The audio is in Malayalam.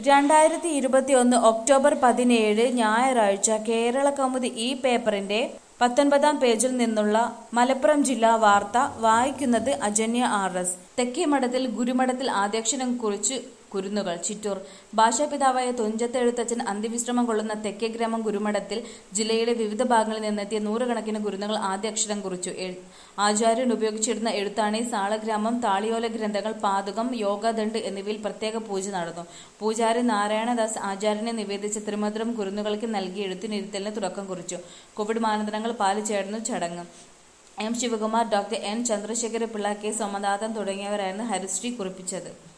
രണ്ടായിരത്തി ഇരുപത്തിയൊന്ന് ഒക്ടോബർ പതിനേഴ് ഞായറാഴ്ച കേരള കൗമുദി ഈ പേപ്പറിന്റെ പത്തൊൻപതാം പേജിൽ നിന്നുള്ള മലപ്പുറം ജില്ലാ വാർത്ത വായിക്കുന്നത് അജന്യ ആർ എസ് തെക്കേമഠത്തിൽ ഗുരുമഠത്തിൽ ആദ്യക്ഷരം കുറിച്ച് കുരുന്നുകൾ ചിറ്റൂർ ഭാഷാപിതാവായ തുഞ്ചത്ത് എഴുത്തച്ഛൻ അന്ത്യവിശ്രമം കൊള്ളുന്ന തെക്കേ ഗ്രാമം ഗുരുമഠത്തിൽ ജില്ലയുടെ വിവിധ ഭാഗങ്ങളിൽ നിന്നെത്തിയ നൂറുകണക്കിന് കുരുന്നുകൾ ആദ്യാക്ഷരം കുറിച്ചു എഴ്- ആചാര്യൻ ഉപയോഗിച്ചിരുന്ന എഴുത്താണി സാളഗ്രാമം താളിയോല ഗ്രന്ഥങ്ങൾ പാതുകം യോഗദണ്ഡ് എന്നിവയിൽ പ്രത്യേക പൂജ നടന്നു പൂജാരി നാരായണദാസ് ആചാര്യനെ നിവേദിച്ച തിരുമധുരം കുരുന്നുകൾക്ക് നൽകി എഴുത്തിനിരുത്തലിന് തുടക്കം കുറിച്ചു കോവിഡ് മാനദണ്ഡങ്ങൾ പാലിച്ചായിരുന്നു ചടങ്ങ് M Sivakumar doctor N Chandrasekhara Pillai K Somanathan തുടങ്ങിയവരായിരുന്നു ഹരിശ്രീ കുറിപ്പിച്ചത്